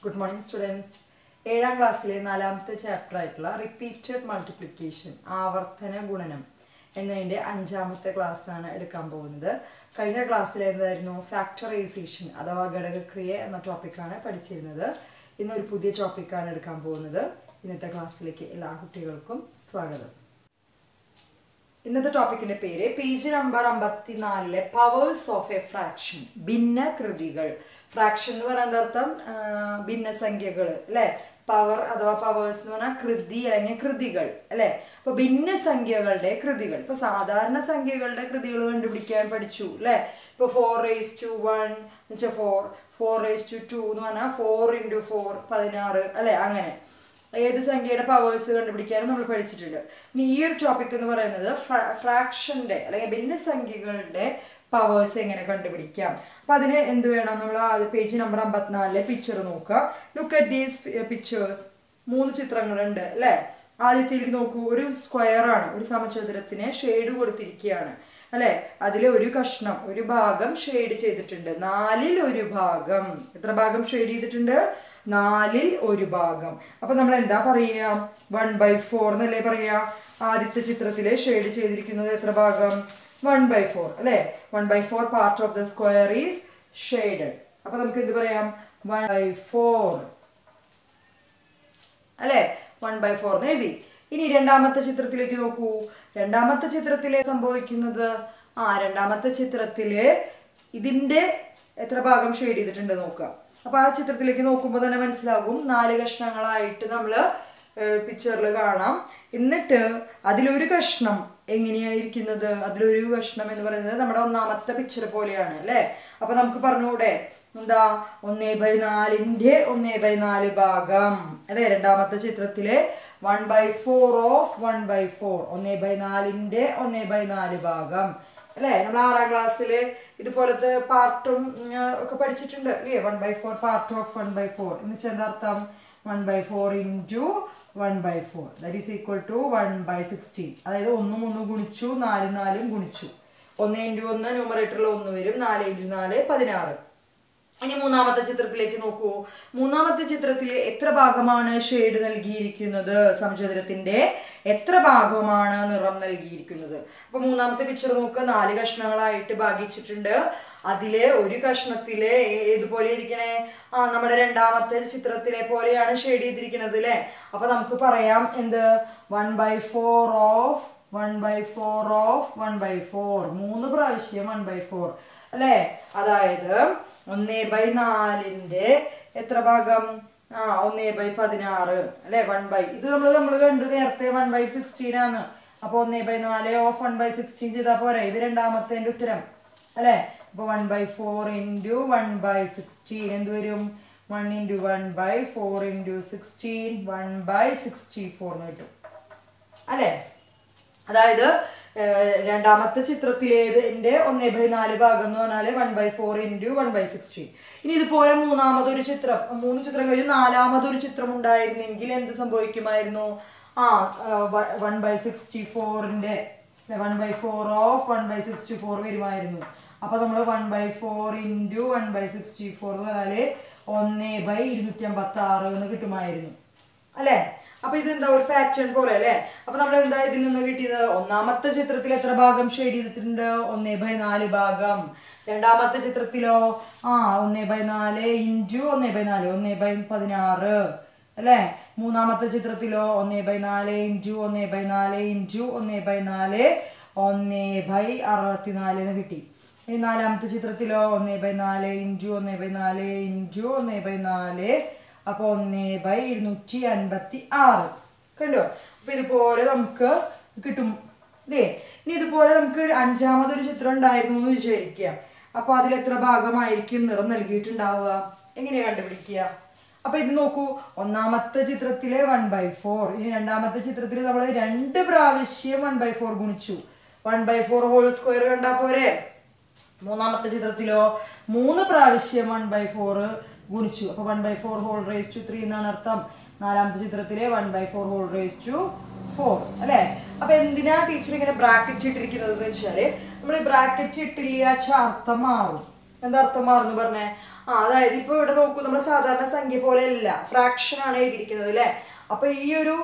good morning students ഏഴാം ക്ലാസ്സിലെ നാലാമത്തെ ചാപ്റ്റർ ആയിട്ടുള്ള റിപ്പീറ്റഡ് മൾട്ടിപ്ലിക്കേഷൻ ആവർത്തന ഗുണനം എന്നതിൻ്റെ അഞ്ചാമത്തെ ക്ലാസ്സാണ് എടുക്കാൻ പോകുന്നത് കഴിഞ്ഞ ക്ലാസ്സിൽ എന്തായിരുന്നു ഫാക്ടറൈസേഷൻ അഥവാ ഘടകക്രിയ എന്ന ടോപ്പിക്കാണ് പഠിച്ചിരുന്നത് ഇന്നൊരു പുതിയ ടോപ്പിക്കാണ് എടുക്കാൻ പോകുന്നത് ഇന്നത്തെ ക്ലാസ്സിലേക്ക് എല്ലാ കുട്ടികൾക്കും സ്വാഗതം ഇന്നത്തെ ടോപ്പിക്കിന്റെ പേര് പേജ് നമ്പർ അമ്പത്തിനാലിലെ പവേഴ്സ് ഓഫ് എ ഫ്രാക്ഷൻ ഭിന്നകൃതികൾ ഫ്രാക്ഷൻ എന്ന് പറയുന്നത് അർത്ഥം ആ, ഭിന്നസംഖ്യകൾ അല്ലെ പവർ അഥവാ പവേഴ്സ് എന്ന് പറഞ്ഞാൽ കൃതി അല്ലെങ്കിൽ കൃതികൾ അല്ലെ അപ്പൊ ഭിന്നസംഖ്യകളുടെ കൃതികൾ ഇപ്പൊ സാധാരണ സംഖ്യകളുടെ കൃതികൾ കണ്ടുപിടിക്കാൻ പഠിച്ചു അല്ലെ ഇപ്പൊ ഫോർ റേസ് ടു വൺ വെച്ചാൽ four four raise to two two പറഞ്ഞാൽ ഫോർ ഇൻറ്റു ഫോർ പതിനാറ് അല്ലെ അങ്ങനെ ഏത് സംഖ്യയുടെ പവേഴ്സ് കണ്ടുപിടിക്കാനും നമ്മൾ പഠിച്ചിട്ടുണ്ട് ഇനി ഈ ഒരു ടോപ്പിക് എന്ന് പറയുന്നത് ഫ്രാക്ഷന്റെ അല്ലെങ്കിൽ ഭിന്നസംഖ്യകളുടെ പവേഴ്സ് എങ്ങനെ കണ്ടുപിടിക്കാം അപ്പൊ അതിന് എന്ത് വേണം നമ്മൾ ആ പേജ് നമ്പർ അമ്പത്തിനാലിലെ പിക്ചർ നോക്കുക ലുക്ക് അറ്റ് ദീസ് പിക്ചേഴ്സ് മൂന്ന് ചിത്രങ്ങളുണ്ട് അല്ലെ ആദ്യത്തേക്ക് നോക്കൂ ഒരു സ്ക്വയർ ആണ് ഒരു സമചതുരത്തിന് ഷെയ്ഡ് കൊടുത്തിരിക്കുകയാണ് അല്ലെ അതിൽ ഒരു കഷ്ണം ഒരു ഭാഗം ഷെയ്ഡ് ചെയ്തിട്ടുണ്ട് നാലിൽ ഒരു ഭാഗം എത്ര ഭാഗം ഷെയ്ഡ് ചെയ്തിട്ടുണ്ട് നാലിൽ ഒരു ഭാഗം അപ്പൊ നമ്മൾ എന്താ പറയുക വൺ ബൈ ഫോർ എന്നല്ലേ പറയാ ആദ്യത്തെ ചിത്രത്തില് ഷെയ്ഡ് ചെയ്തിരിക്കുന്നത് എത്ര ഭാഗം വൺ ബൈ ഫോർ അല്ലെ one by four part of the square is shaded അപ്പൊ നമുക്ക് എന്ത് പറയാം വൺ ബൈ ഫോർ അല്ലെ വൺ ബൈ ഫോർ എന്ന് എഴുതി ഇനി രണ്ടാമത്തെ ചിത്രത്തിലേക്ക് നോക്കൂ രണ്ടാമത്തെ ചിത്രത്തിലെ സംഭവിക്കുന്നത് ആ രണ്ടാമത്തെ ചിത്രത്തില് ഇതിന്റെ എത്ര ഭാഗം ഷെയ്ഡ് ചെയ്തിട്ടുണ്ട് നോക്കുക അപ്പൊ ആ ചിത്രത്തിലേക്ക് നോക്കുമ്പോൾ തന്നെ മനസ്സിലാകും നാല് കഷ്ണങ്ങളായിട്ട് നമ്മള് പിക്ചറിൽ കാണാം എന്നിട്ട് അതിലൊരു കഷ്ണം എങ്ങനെയായിരിക്കുന്നത് അതിലൊരു കഷ്ണം എന്ന് പറയുന്നത് നമ്മുടെ ഒന്നാമത്തെ പിക്ചർ പോലെയാണ് അല്ലെ അപ്പൊ നമുക്ക് പറഞ്ഞുകൂടെ എന്താ ഒന്നേ ബൈ നാലിന്റെ ഒന്നേ ബൈ നാല് ഭാഗം അല്ലെ രണ്ടാമത്തെ ചിത്രത്തിലെ one by four of one by four ഒന്നേ ബൈ നാലിന്റെ ഒന്നേ ബൈ നാല് ഭാഗം അല്ലെ നമ്മൾ ആറാം ക്ലാസ്സില് ഇതുപോലത്തെ പാർട്ടും ഉം, ഒക്കെ പഠിച്ചിട്ടുണ്ട് അല്ലേ one by four part of one by four എന്ന് വെച്ചാൽ എന്താ അർത്ഥം one by four into one by four that is equal to one by sixteen അതായത് ഒന്നും ഒന്നും ഗുണിച്ചു നാലും നാലും ഗുണിച്ചു ഒന്ന് ഇൻറ്റു ഒന്ന് ന്യൂമറേറ്ററിൽ ഒന്ന് വരും നാല് ഇൻറ്റു നാല് പതിനാറ് ഇനി മൂന്നാമത്തെ ചിത്രത്തിലേക്ക് നോക്കൂ മൂന്നാമത്തെ ചിത്രത്തിൽ എത്ര ഭാഗമാണ് ഷെയ്ഡ് നൽകിയിരിക്കുന്നത് സമചതുരത്തിന്റെ എത്ര ഭാഗമാണ് നിറം നൽകിയിരിക്കുന്നത് അപ്പൊ മൂന്നാമത്തെ പിക്ചർ നോക്കുക നാല് കഷ്ണങ്ങളായിട്ട് ഭാഗിച്ചിട്ടുണ്ട് അതിലെ ഒരു കഷ്ണത്തില് ഏ- ഏതുപോലെ ഇരിക്കണേ ആ നമ്മുടെ രണ്ടാമത്തെ ചിത്രത്തിലെ പോലെയാണ് ഷെയ്ഡ് ചെയ്തിരിക്കുന്നത് അല്ലെ അപ്പൊ നമുക്ക് പറയാം എന്ത് one by four of one by four of one by four മൂന്ന് പ്രാവശ്യം വൺ ബൈ ഫോർ അല്ലേ അതായത് ഒന്നേ ബൈ നാലിന്റെ എത്ര ഭാഗം ആ ഒന്നേ ബൈ പതിനാറ് അല്ലെ വൺ ബൈ ഇത് നമ്മൾ നമ്മൾ കണ്ടു നേരത്തെ വൺ ബൈ സിക്സ്റ്റീൻ ആണ് അപ്പൊ ഒന്നേ ബൈ നാല് ഓഫ് വൺ ബൈ സിക്സ്റ്റീൻ ചെയ്താൽ പോരെ ഇത് രണ്ടാമത്തെ ഉത്തരം അല്ലെ അപ്പൊ one by four into one by sixteen എന്ത് വരും one into one by four into sixteen one by sixty four എന്ന് കിട്ടും അല്ലേ അതായത് ഏഹ്, രണ്ടാമത്തെ ചിത്രത്തിലേതിന്റെ ഒന്നേ ബൈ നാല് ഭാഗം എന്ന് പറഞ്ഞാല് one by four into one by sixteen ഇനി ഇതുപോലെ മൂന്നാമതൊരു ചിത്രം മൂന്ന് ചിത്രം കഴിഞ്ഞ് നാലാമതൊരു ചിത്രം ഉണ്ടായിരുന്നെങ്കിൽ എന്ത് സംഭവിക്കുമായിരുന്നു ആ വൺ ബൈ സിക്സ്റ്റി ഫോറിന്റെ one by four of one by sixty four വരുമായിരുന്നു അപ്പൊ നമ്മൾ one by four into one by sixty four എന്ന് പറഞ്ഞാല് ഒന്ന് ബൈ ഇരുന്നൂറ്റി അമ്പത്തി ആറ് എന്ന് കിട്ടുമായിരുന്നു അല്ലേ അപ്പൊ ഇത് എന്താ ഒരു പാറ്റേൺ പോലെ അല്ലേ അപ്പൊ നമ്മൾ എന്താ ഇതിൽ നിന്ന് കിട്ടിയത് ഒന്നാമത്തെ ചിത്രത്തിൽ എത്ര ഭാഗം ഷെയ്ഡ് ചെയ്തിട്ടുണ്ട് ഒന്നേ ബൈ നാല് ഭാഗം രണ്ടാമത്തെ ചിത്രത്തിലോ ആ ഒന്നേ ബൈ നാല് ഇൻറ്റു ഒന്നേ ബൈ നാല് ഒന്നേ ബൈ പതിനാറ് അല്ലേ മൂന്നാമത്തെ ചിത്രത്തിലോ ഒന്നേ ബൈ നാല് ഇൻറ്റു ഒന്നേ ബൈ നാല് ഇൻറ്റു ഒന്നേ ബൈ നാല് ഒന്നേ ബൈ അറുപത്തിനാല് എന്ന് കിട്ടി ഇനി നാലാമത്തെ ചിത്രത്തിലോ ഒന്നേ ബൈ നാല് ഇൻറ്റു ഒന്നേ ബൈ നാല് ഇൻറ്റു ഒന്നേ ബൈ നാല് അപ്പൊ ഒന്നേ ബൈ ഇരുന്നൂറ്റി അൻപത്തി ആറ് കണ്ടോ അപ്പൊ ഇതുപോലെ നമുക്ക് കിട്ടും അല്ലേ ഇനി ഇതുപോലെ നമുക്ക് ഒരു അഞ്ചാമതൊരു ചിത്രം ഉണ്ടായിരുന്നു എന്ന് വിചാരിക്കുക അപ്പൊ അതിൽ എത്ര ഭാഗമായിരിക്കും നിറം നൽകിയിട്ടുണ്ടാവുക എങ്ങനെയാ കണ്ടുപിടിക്കുക അപ്പൊ ഇത് നോക്കൂ ഒന്നാമത്തെ ചിത്രത്തിലെ വൺ ബൈ ഫോർ ഇനി രണ്ടാമത്തെ ചിത്രത്തിൽ നമ്മൾ രണ്ട് പ്രാവശ്യം വൺ ബൈ ഫോർ ഗുണിച്ചു one by four whole square കണ്ടാ പോരെ മൂന്നാമത്തെ ചിത്രത്തിലോ മൂന്ന് പ്രാവശ്യം വൺ ബൈ ഫോർ ഗുണിച്ചു അപ്പൊ one by four whole raise to three എന്നാണ് അർത്ഥം നാലാമത്തെ ചിത്രത്തിലെ one by four whole raise to four അല്ലെ അപ്പൊ എന്തിനാ ടീച്ചർ ഇങ്ങനെ ബ്രാക്കറ്റ് ഇട്ടിരിക്കുന്നത് എന്ന് വെച്ചാല് നമ്മൾ ബ്രാക്കറ്റ് ഇട്ടില്ല വെച്ചാൽ അർത്ഥം മാറും എന്താ അർത്ഥം മാറുന്നു പറഞ്ഞേ ആ അതായത് ഇപ്പൊ ഇവിടെ നോക്കൂ നമ്മുടെ സാധാരണ സംഖ്യ പോലെ അല്ല ഫ്രാക്ഷൻ ആണ് എഴുതിയിരിക്കുന്നത് അല്ലേ അപ്പൊ ഈ ഒരു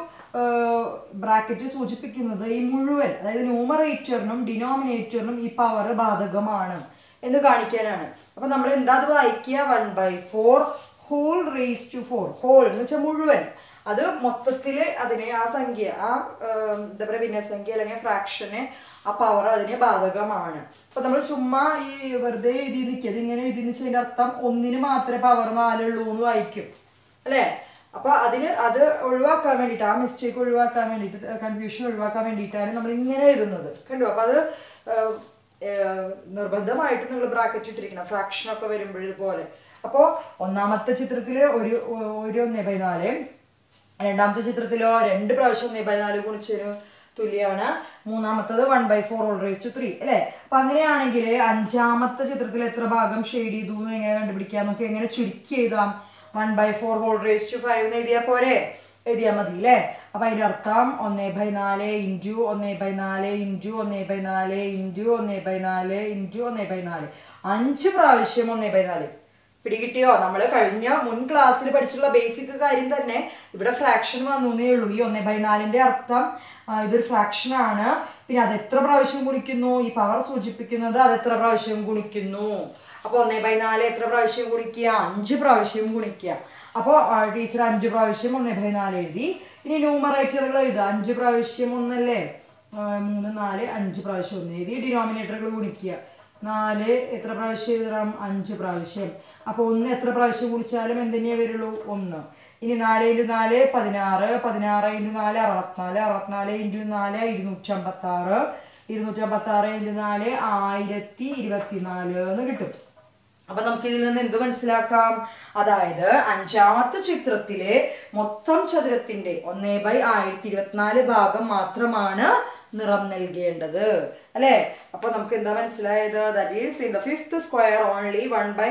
ബ്രാക്കറ്റ് സൂചിപ്പിക്കുന്നത് ഈ മുഴുവൻ അതായത് ന്യൂമറേറ്ററിനും ഡിനോമിനേറ്ററിനും ഈ പവർ ബാധകമാണ് എന്ന് കാണിക്കാനാണ് അപ്പൊ നമ്മൾ എന്താ അത് വായിക്കുക one by four whole raise to four whole എന്ന് വെച്ചാൽ മുഴുവൻ അത് മൊത്തത്തില് അതിനെ ആ സംഖ്യ ആ ഏം, എന്താ പറയുക ഭിന്നസംഖ്യ അല്ലെങ്കിൽ ഫ്രാക്ഷന് ആ പവർ അതിന് ബാധകമാണ് അപ്പൊ നമ്മൾ ചുമ്മാ ഈ വെറുതെ എഴുതി നിൽക്കുക ഇങ്ങനെ എഴുതി വെച്ചതിന്റെ അർത്ഥം ഒന്നിന് മാത്രമേ പവർ നാലുള്ളൂ എന്ന് വായിക്കും അല്ലേ അപ്പൊ അതിന് അത് ഒഴിവാക്കാൻ വേണ്ടിയിട്ട് ആ മിസ്റ്റേക്ക് ഒഴിവാക്കാൻ വേണ്ടിയിട്ട് കൺഫ്യൂഷൻ ഒഴിവാക്കാൻ വേണ്ടിയിട്ടാണ് നമ്മൾ ഇങ്ങനെ എഴുതുന്നത് കണ്ടു അപ്പൊ അത് ഏഹ്, ഏഹ്, നിർബന്ധമായിട്ടും നിങ്ങൾ ബ്രാക്കറ്റ് ഇട്ടിരിക്കണം ഫ്രാക്ഷൻ ഒക്കെ വരുമ്പോൾ ഇതുപോലെ അപ്പോൾ ഒന്നാമത്തെ ചിത്രത്തില് ഒരു ഒരു ഒന്നേ ബൈ നാല് രണ്ടാമത്തെ ചിത്രത്തിലോ രണ്ട് പ്രാവശ്യം ഒന്നേ ബൈ നാല് ഗുണിച്ചതിന് തുല്യമാണ് മൂന്നാമത്തത് one by four whole raise to three അല്ലേ അപ്പൊ അങ്ങനെയാണെങ്കിൽ അഞ്ചാമത്തെ ചിത്രത്തിൽ എത്ര ഭാഗം ഷെയ്ഡ് ചെയ്തു എന്ന് എങ്ങനെ കണ്ടുപിടിക്കാം നമുക്ക് എങ്ങനെ ചുരുക്കി എഴുതാം one by four whole raise to five എന്ന് എഴുതിയാൽ പോരെ എഴുതിയാൽ മതി അല്ലേ അപ്പൊ അതിന്റെ അർത്ഥം ഒന്നേ ബൈ നാല് ഇൻറ്റു ഒന്നേ ബൈ നാല് ഇൻറ്റു ഒന്നേ ബൈ നാല് ഇൻറ്റു ഒന്നേ ബൈ നാല് ഇൻറ്റു ഒന്നേ ബൈ നാല് അഞ്ച് പ്രാവശ്യം ഒന്നേ ബൈ നാല് പിടികിട്ടിയോ നമ്മൾ കഴിഞ്ഞ മുൻ ക്ലാസ്സിൽ പഠിച്ചിട്ടുള്ള ബേസിക് കാര്യം തന്നെ ഇവിടെ ഫ്രാക്ഷൻ വന്നേ ഉള്ളൂ ഈ ഒന്നേ ബൈ നാലിന്റെ അർത്ഥം ആ, ഇതൊരു ഫ്രാക്ഷൻ ആണ് പിന്നെ അത് എത്ര പ്രാവശ്യം ഗുണിക്കുന്നു ഈ പവർ സൂചിപ്പിക്കുന്നത് അത് എത്ര പ്രാവശ്യം ഗുണിക്കുന്നു അപ്പൊ ഒന്നേ ബൈ നാല് എത്ര പ്രാവശ്യം ഗുണിക്കുക അഞ്ച് പ്രാവശ്യം ഗുണിക്കുക അപ്പോൾ ടീച്ചർ അഞ്ച് പ്രാവശ്യം ഒന്നേ ബൈ നാല് എഴുതി ഇനി ന്യൂമറേറ്ററുകൾ എഴുതുക അഞ്ച് പ്രാവശ്യം ഒന്നല്ലേ ആ, മൂന്ന് നാല് അഞ്ച് പ്രാവശ്യം ഒന്ന് എഴുതി ഡിനോമിനേറ്ററുകൾ ഗുണിക്കുക നാല് എത്ര പ്രാവശ്യം എഴുതണം അഞ്ച് പ്രാവശ്യം അപ്പോൾ ഒന്ന് എത്ര പ്രാവശ്യം കുടിച്ചാലും എന്തിനേ വരുള്ളൂ ഒന്ന് ഇനി നാല് ഇൻറ്റു നാല് പതിനാറ് പതിനാറ് ഇൻറ്റു നാല് അറുപത്തിനാല് അറുപത്തിനാല് ഇൻറ്റു നാല് ഇരുന്നൂറ്റി അമ്പത്തി ആറ് ഇരുന്നൂറ്റി അമ്പത്തി ആറ് ഇൻറ്റു നാല് ആയിരത്തി ഇരുപത്തിനാല് എന്ന് കിട്ടും അപ്പൊ നമുക്ക് ഇതിൽ നിന്ന് എന്ത് മനസ്സിലാക്കാം അതായത് അഞ്ചാമത്തെ ചിത്രത്തിലെ മൊത്തം ചതുരത്തിന്റെ ഒന്നേ ബൈ ആയിരത്തി ഇരുപത്തിനാല് ഭാഗം മാത്രമാണ് നിറം നൽകേണ്ടത് അല്ലെ അപ്പൊ നമുക്ക് എന്താ മനസ്സിലായത് that is in the fifth square only one by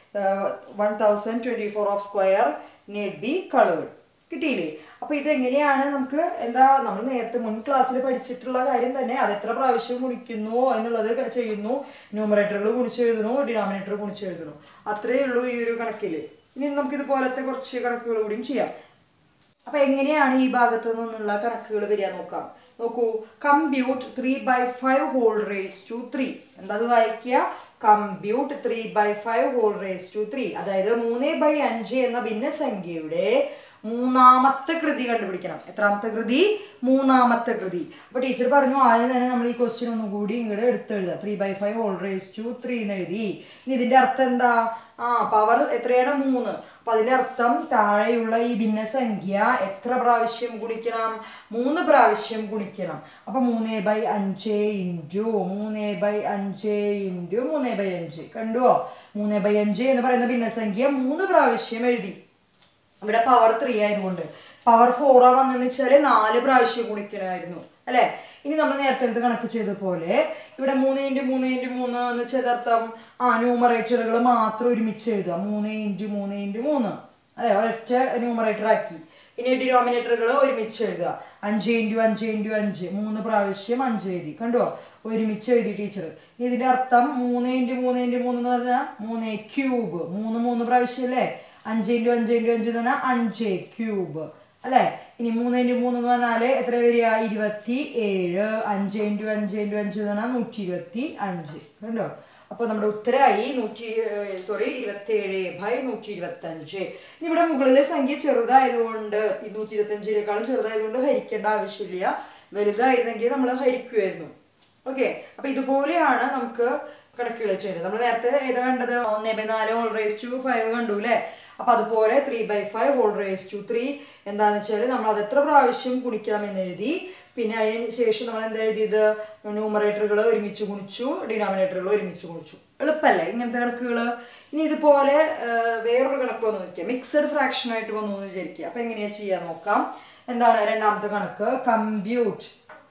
one thousand twenty four of square need be coloured കിട്ടിയില്ലേ അപ്പൊ ഇതെങ്ങനെയാണ് നമുക്ക് എന്താ നമ്മൾ നേരത്തെ മുൻ ക്ലാസ്സിൽ പഠിച്ചിട്ടുള്ള കാര്യം തന്നെ അത് എത്ര പ്രാവശ്യം ഗുണിക്കുന്നു എന്നുള്ളത് ക- ചെയ്യുന്നു ന്യൂമറേറ്ററുകൾ ഗുണിച്ചെഴുതുന്നു ഡിനോമിനേറ്റർ ഗുണിച്ചെഴുതുന്നു അത്രയേ ഉള്ളൂ ഈ ഒരു കണക്കിൽ ഇനി നമുക്ക് ഇതുപോലത്തെ കുറച്ച് കണക്കുകൾ കൂടിയും ചെയ്യാം അപ്പൊ എങ്ങനെയാണ് ഈ ഭാഗത്ത് നിന്നുള്ള കണക്കുകൾ വരിക നോക്കാം നോക്കൂ compute three by five whole raise to three എന്താ അത് വായിക്കുക compute three by five whole raise to three അതായത് മൂന്ന് ബൈ അഞ്ച് എന്ന ഭിന്നസംഖ്യയുടെ മൂന്നാമത്തെ കൃതി കണ്ടുപിടിക്കണം എത്രാമത്തെ കൃതി മൂന്നാമത്തെ കൃതി അപ്പൊ ടീച്ചർ പറഞ്ഞു ആദ്യം തന്നെ നമ്മൾ ഈ ക്വസ്റ്റ്യൻ ഒന്നും കൂടി ഇങ്ങോട്ട് എടുത്തെഴുതുക three by five whole raise to three എന്ന് എഴുതി ഇനി ഇതിന്റെ അർത്ഥം എന്താ ആ പവർ എത്രയാണ് മൂന്ന് അപ്പൊ അതിന്റെ അർത്ഥം താഴെയുള്ള ഈ ഭിന്നസംഖ്യ എത്ര പ്രാവശ്യം ഗുണിക്കണം മൂന്ന് പ്രാവശ്യം ഗുണിക്കണം അപ്പൊ മൂന്ന് ബൈ അഞ്ച് ഇൻറ്റു മൂന്ന് ബൈ അഞ്ച് ഇൻറ്റു മൂന്ന് ബൈ അഞ്ച് കണ്ടുവോ മൂന്ന് ബൈ അഞ്ച് എന്ന് പറയുന്ന ഭിന്നസംഖ്യ മൂന്ന് പ്രാവശ്യം എഴുതി ഇവിടെ പവർ ത്രീ ആയതുകൊണ്ട് പവർ ഫോറാ വന്നെന്ന് വെച്ചാല് നാല് പ്രാവശ്യം ഗുണിക്കണമായിരുന്നു അല്ലെ ഇനി നമ്മൾ നേരത്തെ എന്ത് കണക്ക് ചെയ്ത പോലെ ഇവിടെ മൂന്ന് ഇൻറ്റു മൂന്ന് ഇൻറ്റു മൂന്ന് എന്ന് വെച്ചാൽ അർത്ഥം ആ ന്യൂമറേറ്ററുകൾ മാത്രം ഒരുമിച്ച് എഴുതുക മൂന്ന് ഇൻറ്റു മൂന്ന് ഇൻറ്റു മൂന്ന് അല്ലെ ഒരൊറ്റ ന്യൂമറേറ്റർ ആക്കി ഇനി ഡിനോമിനേറ്ററുകൾ ഒരുമിച്ച് എഴുതുക അഞ്ച് ഇൻറ്റു അഞ്ച് ഇൻറ്റു അഞ്ച് മൂന്ന് പ്രാവശ്യം അഞ്ച് എഴുതി കണ്ടോ ഒരുമിച്ച് എഴുതി ടീച്ചർ ഇതിന്റെ അർത്ഥം മൂന്ന് ഇൻറ്റു മൂന്ന് ഇൻറ്റു മൂന്ന് എന്ന് പറഞ്ഞാൽ മൂന്ന് ക്യൂബ് മൂന്ന് മൂന്ന് പ്രാവശ്യം അല്ലേ അഞ്ച് ഇൻറ്റു അഞ്ച് ഇൻറ്റു അഞ്ച് എന്ന് പറഞ്ഞാൽ അഞ്ച് ക്യൂബ് അല്ലേ ഇനി മൂന്ന് ഇൻറ്റു മൂന്ന് എന്ന് പറഞ്ഞാല് എത്ര വരിക ഇരുപത്തി ഏഴ് അഞ്ച് ഇൻറ്റു അഞ്ച് ഇൻറ്റു അഞ്ച് എന്ന് പറഞ്ഞാൽ നൂറ്റി ഇരുപത്തി അഞ്ച് കണ്ടോ അപ്പൊ നമ്മുടെ ഉത്തരമായി നൂറ്റി സോറി ഇരുപത്തി ഏഴ് ബൈ നൂറ്റി ഇരുപത്തി അഞ്ച് ഇനി ഇവിടെ മുകളിലെ സംഖ്യ ചെറുതായതുകൊണ്ട് ഈ നൂറ്റി ഇരുപത്തി അഞ്ചിനേക്കാളും ചെറുതായതുകൊണ്ട് ഹരിക്കേണ്ട ആവശ്യമില്ല വലുതായിരുന്നെങ്കിൽ നമ്മൾ ഹരിക്കുമായിരുന്നു ഓക്കെ അപ്പൊ ഇതുപോലെയാണ് നമുക്ക് കണക്കുകൾ ചെയ്യുന്നത് നമ്മൾ നേരത്തെ ഏതാ കണ്ടത് ഒന്നേ ബൈ നാല് ഹോൾ റേസ് ടു ഫൈവ് കണ്ടു അല്ലേ അപ്പൊ അതുപോലെ three by five whole raise to three എന്താന്ന് വെച്ചാൽ നമ്മൾ അത് എത്ര പ്രാവശ്യം ഗുണിക്കണം എന്ന് എഴുതി പിന്നെ അതിന് ശേഷം നമ്മൾ എന്താ എഴുതിയത് ന്യൂമറേറ്ററുകൾ ഒരുമിച്ച് ഗുണിച്ചു ഡിനോമിനേറ്ററുകൾ ഒരുമിച്ച് ഗുണിച്ചു എളുപ്പല്ലേ ഇങ്ങനത്തെ കണക്കുകൾ ഇനി ഇതുപോലെ ആ, വേറൊരു കണക്ക് വന്നു വിചാരിക്കുക മിക്സഡ് ഫ്രാക്ഷൻ ആയിട്ട് വന്നു എന്ന് വിചാരിക്കുക അപ്പൊ എങ്ങനെയാ ചെയ്യാൻ നോക്കാം എന്താണ് രണ്ടാമത്തെ കണക്ക് compute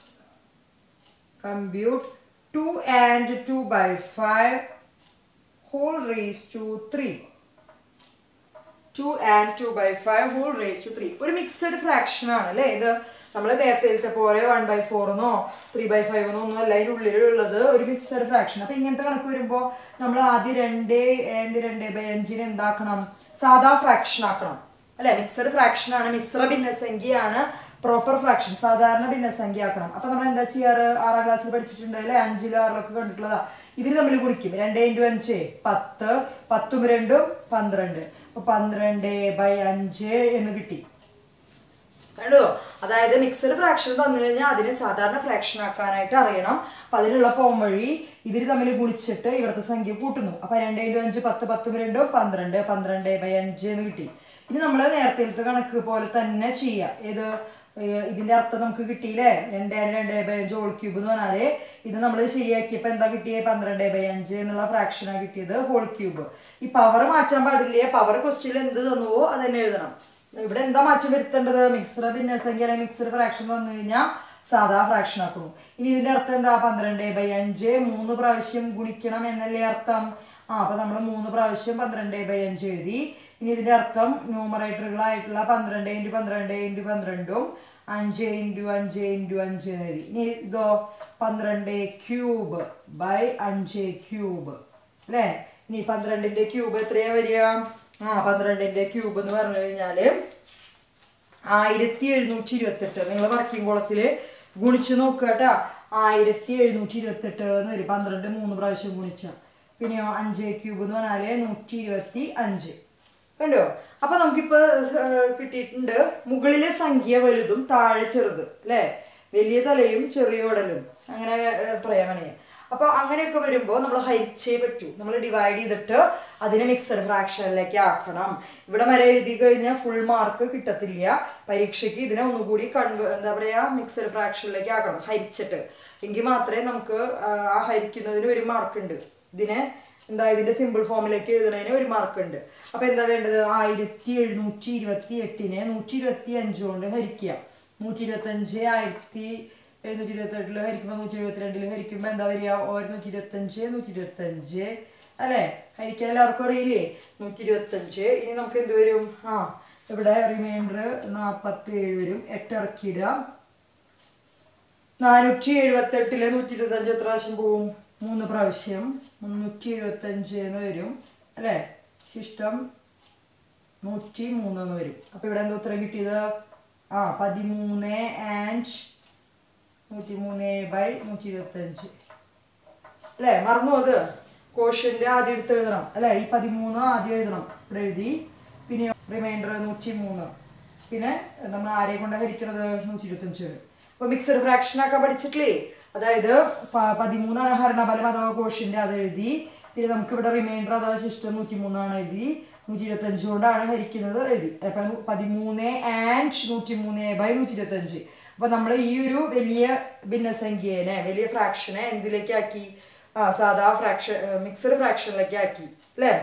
compute 2 and 2 by 5 whole raised to 3 2 and 2 by 5 whole raised to 3 ഒരു മിക്സഡ് ഫ്രാക്ഷൻ ആണ് അല്ലേ ഇത് നമ്മൾ നേരത്തെ പോലെ വൺ ബൈ ഫോറെന്നോ ത്രീ ബൈ ഫൈവ് എന്നോ ഒന്നും അല്ല അതിൻ്റെ ഉള്ളിലുള്ളത് ഒരു മിക്സഡ് ഫ്രാക്ഷൻ അപ്പൊ ഇങ്ങനത്തെ കണക്ക് വരുമ്പോൾ നമ്മൾ ആദ്യം രണ്ട് ആൻഡ് രണ്ട് ബൈ അഞ്ചിന് എന്താക്കണം സാധാ ഫ്രാക്ഷൻ ആക്കണം അല്ലെ മിക്സഡ് ഫ്രാക്ഷൻ ആണ് മിശ്ര ഭിന്നസംഖ്യയാണ് പ്രോപ്പർ ഫ്രാക്ഷൻ സാധാരണ ഭിന്നസംഖ്യ ആക്കണം അപ്പൊ നമ്മൾ എന്താ ചെയ്യാറ് ആറാം ക്ലാസ്സിൽ പഠിച്ചിട്ടുണ്ട് അല്ലെ അഞ്ചിലും ആറിലൊക്കെ കണ്ടിട്ടുള്ളതാ ഇവര് തമ്മിൽ കുടിക്കും രണ്ട് ഇൻറ്റു അഞ്ച് പത്ത് പത്തും രണ്ടും പന്ത്രണ്ട് അപ്പൊ പന്ത്രണ്ട് ബൈ അഞ്ച് എന്ന് കിട്ടി കണ്ടോ അതായത് മിക്സഡ് ഫ്രാക്ഷൻ തന്നു കഴിഞ്ഞാൽ അതിനെ സാധാരണ ഫ്രാക്ഷൻ ആക്കാനായിട്ട് അറിയണം അപ്പൊ അതിനുള്ള പോം വഴി ഇവര് തമ്മിൽ ഗുണിച്ചിട്ട് ഇവിടുത്തെ സംഖ്യ കൂട്ടുന്നു അപ്പൊ രണ്ട് ഇൻറ്റു അഞ്ച് പത്ത് പത്തും രണ്ടും പന്ത്രണ്ട് പന്ത്രണ്ട് ബൈ അഞ്ച് എന്ന് കിട്ടി ഇനി നമ്മൾ നേരത്തെ കണക്ക് പോലെ തന്നെ ചെയ്യാം ഏത് ഏർ ഇതിന്റെ അർത്ഥം നമുക്ക് കിട്ടിയില്ലേ രണ്ട് രണ്ട് ബൈ അഞ്ച് ഹോൾ ക്യൂബ് എന്ന് പറഞ്ഞാല് ഇത് നമ്മൾ ശരിയാക്കിയപ്പോ എന്താ കിട്ടിയത് പന്ത്രണ്ട് ബൈ അഞ്ച് എന്നുള്ള ഫ്രാക്ഷനാണ് കിട്ടിയത് ഹോൾ ക്യൂബ് ഈ പവർ മാറ്റാൻ പാടില്ലേ പവർ ക്വസ്റ്റ്യനിൽ എന്ത് തന്നുവോ അത് തന്നെ എഴുതണം ഇവിടെ എന്താ മാറ്റം വരുത്തേണ്ടത് മിക്സർ ഭിന്നസംഖ്യ അല്ലെങ്കിൽ മിക്സർ ഫ്രാക്ഷൻ വന്നു കഴിഞ്ഞാൽ സാധാ ഫ്രാക്ഷൻ ആക്കുന്നു ഇനി ഇതിന്റെ അർത്ഥം എന്താ പന്ത്രണ്ട് ബൈ അഞ്ച് മൂന്ന് പ്രാവശ്യം ഗുണിക്കണം എന്നല്ലേ അർത്ഥം ആ അപ്പൊ നമ്മൾ മൂന്ന് പ്രാവശ്യം പന്ത്രണ്ട് ബൈ അഞ്ച് എഴുതി ഇനി ഇതിന്റെ അർത്ഥം ന്യൂമറേറ്ററുകളായിട്ടുള്ള പന്ത്രണ്ട് ഇൻറ്റു പന്ത്രണ്ട് ഇൻറ്റു പന്ത്രണ്ടും അഞ്ച് ഇൻറ്റു അഞ്ച് ഇൻറ്റു അഞ്ച് എന്ന് എഴുതി ഇനി ഇതോ പന്ത്രണ്ട് ക്യൂബ് ബൈ അഞ്ച് ക്യൂബ് അല്ലേ ഇനി പന്ത്രണ്ടിന്റെ ക്യൂബ് എത്രയാ വരിക ആ പന്ത്രണ്ടിന്റെ ക്യൂബ് എന്ന് പറഞ്ഞു കഴിഞ്ഞാല് ആയിരത്തി എഴുന്നൂറ്റി ഇരുപത്തെട്ട് നിങ്ങൾ വർക്കിംഗ് കുളത്തില് ഗുണിച്ച് നോക്കുക കേട്ടാ ആയിരത്തി എഴുന്നൂറ്റി ഇരുപത്തെട്ട് എന്ന് വരും പന്ത്രണ്ട് മൂന്ന് പ്രാവശ്യം ഗുണിച്ച പിന്നെയോ അഞ്ച് ക്യൂബ് എന്ന് പറഞ്ഞാല് നൂറ്റി ഇരുപത്തി അഞ്ച് കണ്ടോ അപ്പൊ നമുക്കിപ്പോ ഏർ, കിട്ടിയിട്ടുണ്ട് മുകളിലെ സംഖ്യ വലുതും താഴെ ചെറുത് അല്ലേ വലിയ തലയും ചെറിയ ഉടലും അങ്ങനെ ഏർ, പറയാൻ വേണമെങ്കിൽ അപ്പൊ അങ്ങനെയൊക്കെ വരുമ്പോൾ നമ്മൾ ഹരിച്ചേ പറ്റൂ നമ്മൾ ഡിവൈഡ് ചെയ്തിട്ട് അതിനെ മിക്സഡ് ഫ്രാക്ഷനിലേക്ക് ആക്കണം ഇവിടെ വരെ എഴുതി കഴിഞ്ഞാൽ ഫുൾ മാർക്ക് കിട്ടത്തില്ല പരീക്ഷയ്ക്ക് ഇതിനെ ഒന്നുകൂടി കൺവ എന്താ പറയാ മിക്സഡ് ഫ്രാക്ഷനിലേക്ക് ആക്കണം ഹരിച്ചിട്ട് എങ്കിൽ മാത്രമേ നമുക്ക് ആ, ആ ഹരിക്കുന്നതിന് ഒരു മാർക്ക് ഉണ്ട് ഇതിനെ എന്താ ഇതിന്റെ സിമ്പിൾ ഫോമിലേക്ക് എഴുതുന്നതിന് ഒരു മാർക്ക് ഉണ്ട് അപ്പൊ എന്താ വേണ്ടത് ആയിരത്തി എഴുന്നൂറ്റി ഇരുപത്തി എട്ടിനെ നൂറ്റി ഇരുപത്തി അഞ്ച് കൊണ്ട് ഹരിക്കുക നൂറ്റി ഇരുപത്തി അഞ്ച് ആയിരത്തി എഴുന്നൂറ്റി ഇരുപത്തി എട്ടില് ഹരിക്കുമ്പോൾ നൂറ്റി എഴുപത്തിരണ്ടില് ഹരിക്കുമ്പോൾ എന്താ വരിക ഒരു നൂറ്റി ഇരുപത്തി അഞ്ച് നൂറ്റി ഇരുപത്തി അഞ്ച് അല്ലെ ഹരിക്കാൻ എല്ലാവർക്കും അറിയില്ലേ നൂറ്റി ഇരുപത്തി അഞ്ച് ഇനി നമുക്ക് എന്ത് വരും ആ ഇവിടെ റിമൈൻഡർ നാപ്പത്തി ഏഴ് വരും എട്ട് ഇറക്കിയിടുക നാനൂറ്റി എഴുപത്തി എട്ടില് നൂറ്റി ഇരുപത്തി അഞ്ച് എത്ര പ്രാവശ്യം പോവും മൂന്ന് പ്രാവശ്യം മുന്നൂറ്റി എഴുപത്തി അഞ്ച് എന്ന് വരും അല്ലേ ശിഷ്ടം നൂറ്റി മൂന്ന് എന്ന് വരും അപ്പൊ ഇവിടെ എന്താ ഉത്തരം കിട്ടിയത് ആ പതിമൂന്ന് ആൻഡ് നൂറ്റി മൂന്ന് ബൈ നൂറ്റി ഇരുപത്തി അഞ്ച് അല്ലേ മറന്നു അത് കോഷ്യന്റെ ആദ്യം എടുത്ത് എഴുതണം അല്ലെ ഈ പതിമൂന്ന് ആദ്യം എഴുതണം ഇവിടെ എഴുതി പിന്നെ റിമൈൻഡർ നൂറ്റി മൂന്ന് പിന്നെ നമ്മൾ ആരെ കൊണ്ട് ഹരിക്കണത് നൂറ്റി ഇരുപത്തി അഞ്ച് വരും അപ്പൊ മിക്സഡ് ഫ്രാക്ഷൻ ആക്കാൻ പഠിച്ചിട്ടില്ലേ അതായത് പ- പതിമൂന്നാണ് ഹരണഫലം അഥവാ കോഷ്യന്റെ അത് എഴുതി പിന്നെ നമുക്ക് ഇവിടെ റിമൈൻഡർ അഥവാ ശിഷ്ടം നൂറ്റി മൂന്നാണ് എഴുതി നൂറ്റി ഇരുപത്തി അഞ്ച് കൊണ്ടാണ് ഹരിക്കുന്നത് എഴുതി അപ്പൊ പതിമൂന്ന് ആൻഡ് നൂറ്റി മൂന്ന് ബൈ നൂറ്റി ഇരുപത്തി അഞ്ച് അപ്പൊ നമ്മൾ ഈ ഒരു വലിയ ഭിന്നസംഖ്യേനെ വലിയ ഫ്രാക്ഷനെ എന്തിലേക്ക് ആക്കി ആ സാധാ ഫ്രാക്ഷൻ മിക്സഡ് ഫ്രാക്ഷനിലേക്ക് ആക്കി അല്ലേ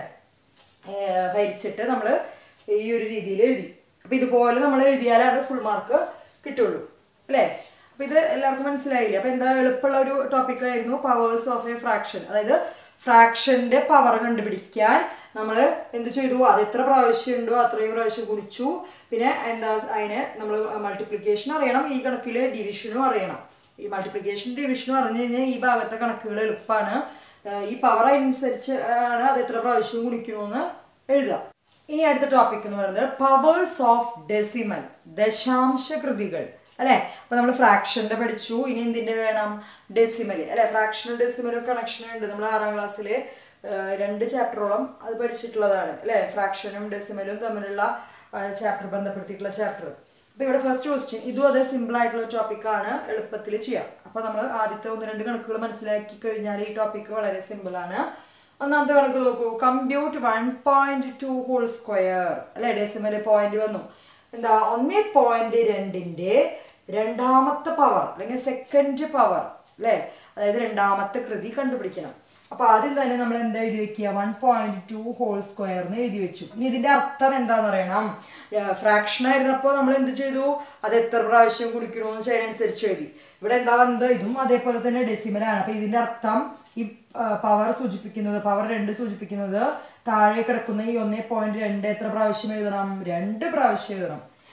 ഏർ ഹരിച്ചിട്ട് നമ്മൾ ഈ ഒരു രീതിയിൽ എഴുതി അപ്പൊ ഇതുപോലെ നമ്മൾ എഴുതിയാലാണ് ഫുൾ മാർക്ക് കിട്ടുള്ളൂ അല്ലേ അപ്പൊ ഇത് എല്ലാവർക്കും മനസ്സിലായില്ലേ അപ്പൊ എന്താ എളുപ്പമുള്ള ഒരു ടോപ്പിക് ആയിരുന്നു പവേഴ്സ് ഓഫ് എ ഫ്രാക്ഷൻ അതായത് ഫ്രാക്ഷന്റെ പവർ കണ്ടുപിടിക്കാൻ നമ്മൾ എന്ത് ചെയ്തു അത് എത്ര പ്രാവശ്യം ഉണ്ടോ അത്രയും പ്രാവശ്യം കുടിച്ചു പിന്നെ എന്താ അതിന് നമ്മൾ മൾട്ടിപ്ലിക്കേഷൻ അറിയണം ഈ കണക്കിൽ ഡിവിഷനും അറിയണം ഈ മൾട്ടിപ്ലിക്കേഷൻ ഡിവിഷനും അറിഞ്ഞു കഴിഞ്ഞാൽ ഈ ഭാഗത്തെ കണക്കുകൾ എളുപ്പമാണ് ഏർ ഈ പവർ അനുസരിച്ച് ആണ് അത് എത്ര പ്രാവശ്യം ഗുണിക്കണമെന്ന് എഴുതുക ഇനി അടുത്ത ടോപ്പിക് എന്ന് പറയുന്നത് പവേഴ്സ് ഓഫ് ഡെസിമൽ ദശാംശ കൃതികൾ അല്ലെ അപ്പൊ നമ്മൾ ഫ്രാക്ഷന്റെ പഠിച്ചു ഇനി എന്തിന്റെ വേണം ഡെസിമൽ അല്ലെ ഫ്രാക്ഷനും ഡെസിമലും കണക്ഷൻ ഉണ്ട് നമ്മൾ ആറാം ക്ലാസ്സില് രണ്ട് ചാപ്റ്ററോളം അത് പഠിച്ചിട്ടുള്ളതാണ് അല്ലെ ഫ്രാക്ഷനും ഡെസിമലും തമ്മിലുള്ള ചാപ്റ്റർ ബന്ധപ്പെടുത്തിയിട്ടുള്ള ചാപ്റ്റർ അപ്പൊ ഇവിടെ ഫസ്റ്റ് ക്വസ്റ്റ്യൻ ഇതും അതേ സിമ്പിൾ ആയിട്ടുള്ള ടോപ്പിക് ആണ് എളുപ്പത്തിൽ ചെയ്യാം അപ്പൊ നമ്മൾ ആദ്യത്തെ ഒന്ന് രണ്ട് കണക്കുകൾ മനസ്സിലാക്കി കഴിഞ്ഞാൽ ഈ ടോപ്പിക് വളരെ സിമ്പിൾ ആണ് ഒന്നാമത്തെ കണക്ക് നോക്കൂ compute one point two whole square അല്ലെ ഡെസിമല് പോയിന്റ് വന്നു എന്താ ഒന്നേ പോയിന്റ് രണ്ടിന്റെ രണ്ടാമത്തെ പവർ അല്ലെങ്കിൽ സെക്കൻഡ് പവർ അല്ലെ അതായത് രണ്ടാമത്തെ കൃതി കണ്ടുപിടിക്കണം അപ്പൊ ആദ്യം തന്നെ നമ്മൾ എന്താ എഴുതി വെക്കുക one point two whole square എന്ന് എഴുതി വെച്ചു ഇനി ഇതിന്റെ അർത്ഥം എന്താന്ന് അറിയണം ഫ്രാക്ഷൻ ആയിരുന്നപ്പോൾ നമ്മൾ എന്ത് ചെയ്തു അത് എത്ര പ്രാവശ്യം കുടിക്കണമെന്ന് വെച്ചാൽ അതിനനുസരിച്ച് എഴുതി ഇവിടെ എന്താ വന്നത് ഇതും അതേപോലെ തന്നെ ഡെസിമലാണ് അപ്പൊ ഇതിന്റെ അർത്ഥം ഈ പവർ സൂചിപ്പിക്കുന്നത് പവർ രണ്ട് സൂചിപ്പിക്കുന്നത് താഴെ കിടക്കുന്ന ഈ ഒന്നേ പോയിന്റ് രണ്ട് എത്ര പ്രാവശ്യം എഴുതണം രണ്ട് പ്രാവശ്യം എഴുതണം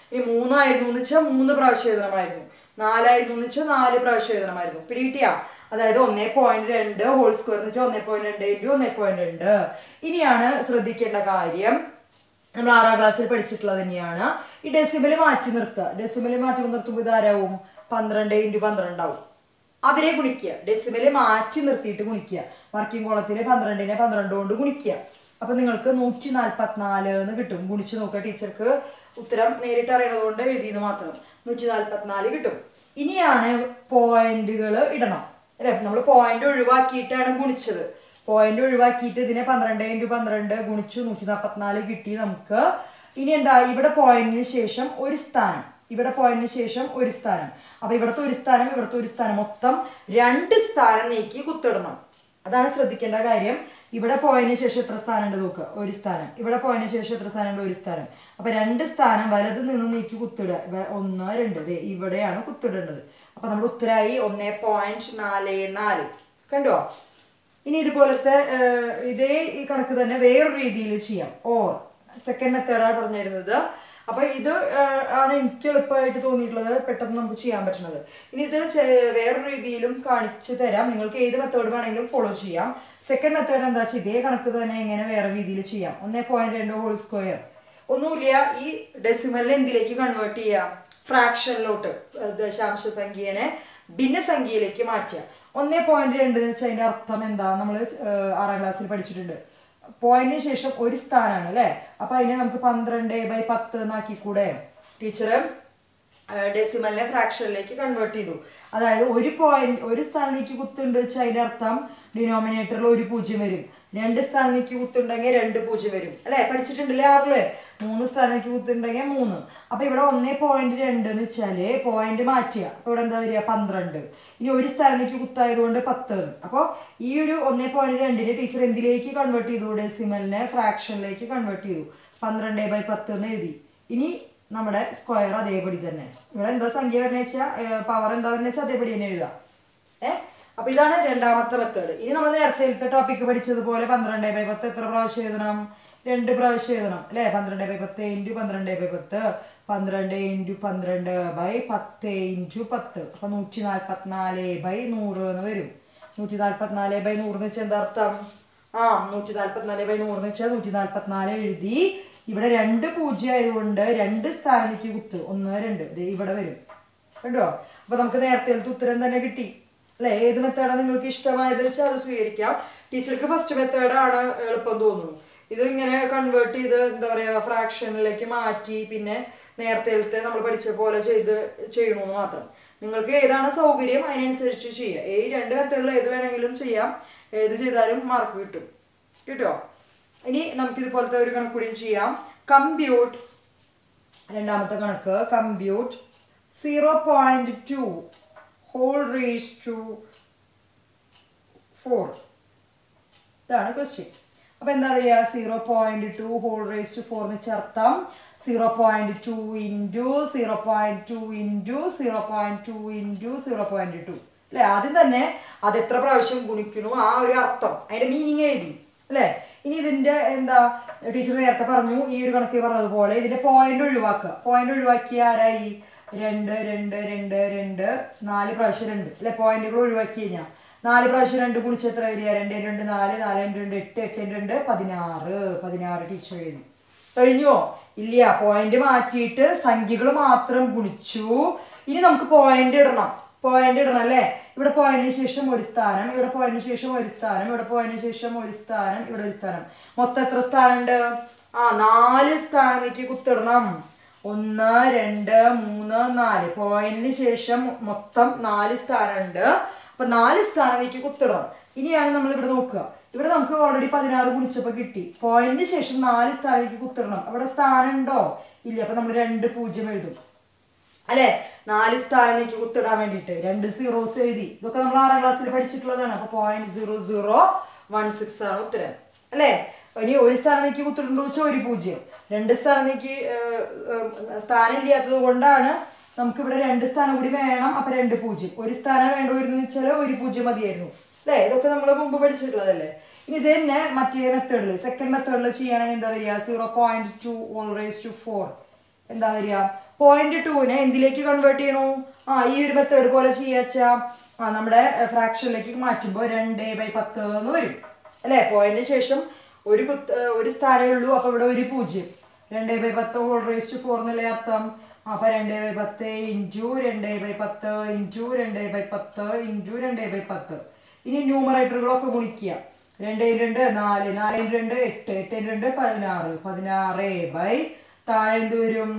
ഈ മൂന്നായിരുന്നു എന്ന് വെച്ചാൽ മൂന്ന് പ്രാവശ്യം എഴുതണമായിരുന്നു നാലായിരുന്നു എന്ന് വെച്ചാൽ നാല് പ്രാവശ്യം എഴുതണമായിരുന്നു പിടികിട്ടിയാ അതായത് ഒന്നേ പോയിന്റ് രണ്ട് ഹോൾ സ്ക്വയർ എന്ന് വെച്ചാൽ ഒന്നേ പോയിന്റ് രണ്ട് ഇൻറ്റു ഒന്നേ പോയിന്റ് രണ്ട് ഇനിയാണ് ശ്രദ്ധിക്കേണ്ട കാര്യം നമ്മൾ ആറാം ക്ലാസ്സിൽ പഠിച്ചിട്ടുള്ളത് തന്നെയാണ് ഈ ഡെസിമൽ മാറ്റി നിർത്തുക ഡെസിമൽ മാറ്റി നിർത്തുമ്പോൾ ഇതാരാവും പന്ത്രണ്ട് ഇൻറ്റു പന്ത്രണ്ടാവും അവരെ ഗുണിക്കുക ഡെസിമല് മാറ്റി നിർത്തിയിട്ട് ഗുണിക്കുക വർക്കിംഗ് കോളത്തിലെ പന്ത്രണ്ടിനെ പന്ത്രണ്ട് കൊണ്ട് ഗുണിക്കുക അപ്പൊ നിങ്ങൾക്ക് നൂറ്റി നാൽപ്പത്തിനാല് എന്ന് കിട്ടും ഗുണിച്ച് നോക്കുക ടീച്ചർക്ക് ഉത്തരം നേരിട്ട് അറിയണത് കൊണ്ട് എഴുതിയെന്ന് മാത്രം നൂറ്റി നാൽപ്പത്തിനാല് കിട്ടും ഇനിയാണ് പോയിന്റുകൾ ഇടണം അല്ലെ നമ്മൾ പോയിന്റ് ഒഴിവാക്കിയിട്ടാണ് ഗുണിച്ചത് പോയിന്റ് ഒഴിവാക്കിയിട്ട് ഇതിനെ പന്ത്രണ്ട് ഇൻറ്റു പന്ത്രണ്ട് ഗുണിച്ചു നൂറ്റി നാൽപ്പത്തിനാല് കിട്ടി നമുക്ക് ഇനി എന്താ ഇവിടെ പോയിന്റിന് ശേഷം ഒരു സ്ഥാനം ഇവിടെ പോയിന്റിന് ശേഷം ഒരു സ്ഥാനം അപ്പൊ ഇവിടുത്തെ ഒരു സ്ഥാനം ഇവിടുത്തെ ഒരു സ്ഥാനം മൊത്തം രണ്ട് സ്ഥാനം നീക്കി കുത്തിടണം അതാണ് ശ്രദ്ധിക്കേണ്ട കാര്യം ഇവിടെ പോയതിനു ശേഷം എത്ര സ്ഥാനം ഉണ്ട് നോക്കുക ഒരു സ്ഥാനം ഇവിടെ പോയതിനു ശേഷം എത്ര സ്ഥാനം ഉണ്ട് ഒരു സ്ഥാനം അപ്പൊ രണ്ട് സ്ഥാനം വലത് നിന്ന് നീക്കി കുത്തിടുക ഇവ- ഒന്ന് രണ്ട് ദേ ഇവിടെയാണ് കുത്തിടേണ്ടത് അപ്പൊ നമ്മുടെ ഉത്തരായി ഒന്നേ പോയിന്റ് നാല് നാല് കണ്ടോ ഇനി ഇതുപോലത്തെ ഏഹ്, ഇതേ ഈ കണക്ക് തന്നെ വേറൊരു രീതിയിൽ ചെയ്യാം ഓർ സെക്കൻഡ് മെത്തേഡാണ് പറഞ്ഞിരുന്നത് അപ്പൊ ഇത് ഏഹ്, ആണ് എനിക്ക് എളുപ്പമായിട്ട് തോന്നിയിട്ടുള്ളത് പെട്ടെന്ന് നമുക്ക് ചെയ്യാൻ പറ്റുന്നത് ഇനി ഇത് ചെ- വേറൊരു രീതിയിലും കാണിച്ചു തരാം നിങ്ങൾക്ക് ഏത് മെത്തേഡ് വേണമെങ്കിലും ഫോളോ ചെയ്യാം സെക്കൻഡ് മെത്തേഡ് എന്താ വെച്ചാൽ ഇതേ കണക്ക് തന്നെ എങ്ങനെ വേറെ രീതിയിൽ ചെയ്യാം ഒന്നേ പോയിന്റ് രണ്ട് ഹോൾ സ്ക്വയർ ഒന്നുമില്ല ഈ ഡെസിമലിനെ എന്തിലേക്ക് കൺവേർട്ട് ചെയ്യാം ഫ്രാക്ഷനിലോട്ട് ദശാംശ സംഖ്യനെ ഭിന്നസംഖ്യയിലേക്ക് മാറ്റുക ഒന്നേ പോയിന്റ് രണ്ട് എന്ന് വെച്ചാൽ അതിന്റെ അർത്ഥം എന്താ നമ്മൾ ആറാം ക്ലാസ്സിൽ പഠിച്ചിട്ടുണ്ട് പോയിന്റിന് ശേഷം ഒരു സ്ഥാനമാണ് അല്ലേ അപ്പൊ അതിനെ നമുക്ക് പന്ത്രണ്ട് ബൈ പത്ത് എന്നാക്കി കൂടെ ടീച്ചർ ഡെസിമലിനെ ഫ്രാക്ഷനിലേക്ക് കൺവേർട്ട് ചെയ്തു അതായത് ഒരു പോയിന്റ് ഒരു സ്ഥാനത്തേക്ക് കുത്തുണ്ട് വെച്ചാൽ അതിന്റെ അർത്ഥം ഡിനോമിനേറ്ററിൽ ഒരു പൂജ്യം വരും രണ്ട് സ്ഥാനത്തേക്ക് കുത്തുണ്ടെങ്കിൽ രണ്ട് പൂജ്യം വരും അല്ലെ പഠിച്ചിട്ടുണ്ടല്ലേ ആറില് മൂന്ന് സ്ഥാനത്തേക്ക് കുത്തുണ്ടെങ്കിൽ മൂന്ന് അപ്പൊ ഇവിടെ ഒന്നേ പോയിന്റ് രണ്ട് എന്ന് വെച്ചാല് പോയിന്റ് മാറ്റുക അപ്പൊ ഇവിടെ എന്താ വരിക പന്ത്രണ്ട് ഇനി ഒരു സ്ഥാനത്തേക്ക് കുത്തായതുകൊണ്ട് പത്ത് അപ്പോൾ ഈ ഒരു ഒന്നേ പോയിന്റ് രണ്ടിനെ ടീച്ചർ എന്തിലേക്ക് കൺവേർട്ട് ചെയ്തു ഡെസിമലിനെ ഫ്രാക്ഷനിലേക്ക് കൺവേർട്ട് ചെയ്തു പന്ത്രണ്ട് ബൈ പത്ത് എന്ന് എഴുതി ഇനി നമ്മുടെ സ്ക്വയർ അതേപടി തന്നെ ഇവിടെ എന്താ സംഖ്യ വരുന്ന വെച്ചാൽ പവർ എന്താ വരുന്ന വെച്ചാൽ അതേപടി തന്നെ എഴുതാം ഏ അപ്പൊ ഇതാണ് രണ്ടാമത്തെ മെത്തേഡ് ഇനി നമ്മൾ നേരത്തെ ടോപ്പിക്ക് പഠിച്ചതുപോലെ പന്ത്രണ്ട് ബൈ പത്ത് എത്ര പ്രാവശ്യം എഴുതണം രണ്ട് പ്രാവശ്യം എഴുതണം അല്ലെ പന്ത്രണ്ട് ബൈ പത്ത് ഇൻറ്റു പന്ത്രണ്ട് ബൈ പത്ത് പന്ത്രണ്ട് ഇൻറ്റു പന്ത്രണ്ട് ബൈ പത്ത് ഇൻറ്റു പത്ത് അപ്പൊ നൂറ്റി നാൽപ്പത്തിനാല് ബൈ നൂറ് എന്ന് വരും നൂറ്റി നാൽപ്പത്തിനാല് ബൈ നൂറ് എന്ന് വെച്ചാൽ എന്താ അർത്ഥം ആ നൂറ്റി നാൽപ്പത്തിനാല് ബൈ നൂറ് എന്ന് വെച്ചാൽ നൂറ്റി നാൽപ്പത്തിനാല് എഴുതി ഇവിടെ രണ്ട് പൂജ്യം ആയതുകൊണ്ട് രണ്ട് സ്ഥാനത്തേക്ക് കുത്ത് ഒന്ന് രണ്ട് ദേ ഇവിടെ വരും കണ്ടോ അപ്പൊ നമുക്ക് നേരത്തെ ഉത്തരം തന്നെ കിട്ടി അല്ലെ ഏത് മെത്തേഡാണ് നിങ്ങൾക്ക് ഇഷ്ടമായത് വെച്ചാൽ അത് സ്വീകരിക്കാം ടീച്ചർക്ക് ഫസ്റ്റ് മെത്തേഡാണ് എളുപ്പം തോന്നുന്നു ഇത് ഇങ്ങനെ കൺവേർട്ട് ചെയ്ത് എന്താ പറയാ ഫ്രാക്ഷനിലേക്ക് മാറ്റി പിന്നെ നേരത്തെ നമ്മൾ പഠിച്ച പോലെ ചെയ്ത് ചെയ്യണമെന്ന് മാത്രം നിങ്ങൾക്ക് ഏതാണ് സൗകര്യം അതിനനുസരിച്ച് ചെയ്യുക ഈ രണ്ട് മെത്തേഡിൽ ഏത് വേണമെങ്കിലും ചെയ്യാം ഏത് ചെയ്താലും മാർക്ക് കിട്ടും കിട്ടോ ഇനി നമുക്ക് ഇതുപോലത്തെ ഒരു കണക്ക് കൂടിയും ചെയ്യാം കമ്പ്യൂട്ട് രണ്ടാമത്തെ കണക്ക് compute zero point two whole raise to four ഇതാണ് ക്വസ്റ്റ്യൻ അപ്പൊ എന്താ വരിക zero point two whole raise to four എന്ന് വെച്ചാൽ അർത്ഥം zero point two into zero point two into zero point two into zero point two അല്ലെ ആദ്യം തന്നെ അത് എത്ര പ്രാവശ്യം ഗുണിക്കുന്നു ആ ഒരു അർത്ഥം അതിന്റെ മീനിങ് എഴുതി അല്ലെ ഇനി ഇതിന്റെ എന്താ ടീച്ചർ നേരത്തെ പറഞ്ഞു ഈ ഒരു കണക്കിൽ പറഞ്ഞതുപോലെ ഇതിന്റെ പോയിന്റ് ഒഴിവാക്കുക പോയിന്റ് ഒഴിവാക്കിയ ആരായി രണ്ട് രണ്ട് രണ്ട് രണ്ട് നാല് പ്രാവശ്യം രണ്ട് അല്ലെ പോയിന്റുകൾ ഒഴിവാക്കി കഴിഞ്ഞാൽ നാല് പ്രാവശ്യം രണ്ട് ഗുണിച്ച് എത്ര വരിക രണ്ട് രണ്ട് നാല് നാല് രണ്ട് രണ്ട് എട്ട് എട്ട് രണ്ട് പതിനാറ് പതിനാറ് ടീച്ചർ എഴുതി കഴിഞ്ഞോ ഇല്ല പോയിന്റ് മാറ്റിയിട്ട് സംഖ്യകൾ മാത്രം ഗുണിച്ചു ഇനി നമുക്ക് പോയിന്റ് ഇടണം പോയിന്റ് ഇടണം അല്ലേ ഇവിടെ പോയതിന് ശേഷം ഒരു സ്ഥാനം ഇവിടെ പോയതിന് ശേഷം ഒരു സ്ഥാനം ഇവിടെ പോയതിന് ശേഷം ഒരു സ്ഥാനം ഇവിടെ ഒരു സ്ഥാനം മൊത്തം എത്ര സ്ഥാനമുണ്ട് ആ നാല് സ്ഥാനത്തേക്ക് കുത്തിടണം ഒന്ന് രണ്ട് മൂന്ന് നാല് പോയിന്റിന് ശേഷം മൊത്തം നാല് സ്ഥാനമുണ്ട് അപ്പൊ നാല് സ്ഥാനത്തേക്ക് കുത്തിടണം ഇനിയാണ് നമ്മൾ ഇവിടെ നോക്കുക ഇവിടെ നമുക്ക് ഓൾറെഡി പതിനാറ് ഗുണിച്ചപ്പോ കിട്ടി പോയിന്റിന് ശേഷം നാല് സ്ഥാനത്തേക്ക് കുത്തിടണം അവിടെ സ്ഥാനം ഉണ്ടോ ഇല്ല അപ്പൊ നമ്മൾ രണ്ട് പൂജ്യം എഴുതും അല്ലെ നാല് സ്ഥാനത്തേക്ക് കുത്തിടാൻ വേണ്ടിയിട്ട് രണ്ട് സീറോസ് എഴുതി ഇതൊക്കെ നമ്മൾ ആറാം ക്ലാസ്സിൽ പഠിച്ചിട്ടുള്ളതാണ് അപ്പൊ point zero zero one six ആണ് ഉത്തരം അല്ലെ ഇനി ഒരു സ്ഥാനത്തേക്ക് കുത്തിട്ടുണ്ടോ വെച്ചാൽ ഒരു പൂജ്യം രണ്ട് സ്ഥാനത്തേക്ക് ഏഹ്, ഏഹ്, സ്ഥാനം ഇല്ലാത്തത് കൊണ്ടാണ് നമുക്ക് ഇവിടെ രണ്ട് സ്ഥാനം കൂടി വേണം അപ്പൊ രണ്ട് പൂജ്യം ഒരു സ്ഥാനം വേണ്ടവരുന്നു വെച്ചാൽ ഒരു പൂജ്യം മതിയായിരുന്നു അല്ലേ ഇതൊക്കെ നമ്മൾ മുമ്പ് പഠിച്ചിട്ടുള്ളതല്ലേ ഇനി ഇത് തന്നെ മറ്റേ മെത്തേഡിൽ സെക്കൻഡ് മെത്തേഡിൽ ചെയ്യുകയാണെങ്കിൽ എന്താ വരിക zero point two whole raise to four എന്താ വരിക പോയിന്റ് ടുവിനെ എന്തിലേക്ക് കൺവേർട്ട് ചെയ്യണു ആ ഈ ഒരു മെത്തേഡ് പോലെ ചെയ്യാച്ചാ ആ നമ്മുടെ ഫ്രാക്ഷനിലേക്ക് മാറ്റുമ്പോൾ രണ്ട് ബൈ പത്ത് എന്ന് വരും അല്ലേ പോയിന്റിന് ശേഷം ഒരു കുത്ത് ഏർ ഒരു സ്ഥാനമേ ഉള്ളൂ അപ്പൊ ഇവിടെ ഒരു പൂജ്യം രണ്ട് ബൈ പത്ത് ഹോൾ റേസ് ടു ഫോർ എന്നല്ലേ അർത്ഥം അപ്പൊ രണ്ട് ബൈ പത്ത് ഇൻറ്റു രണ്ട് ബൈ പത്ത് ഇൻറ്റു രണ്ട് ബൈ പത്ത് ഇൻറ്റു രണ്ട് ബൈ പത്ത് ഇനി ന്യൂമറേറ്ററുകളൊക്കെ ഗുണിക്കുക രണ്ട് രണ്ട് നാല് നാല് രണ്ട് എട്ട് എട്ട് രണ്ട് പതിനാറ് പതിനാറ് ബൈ താഴെ എന്ത് വരും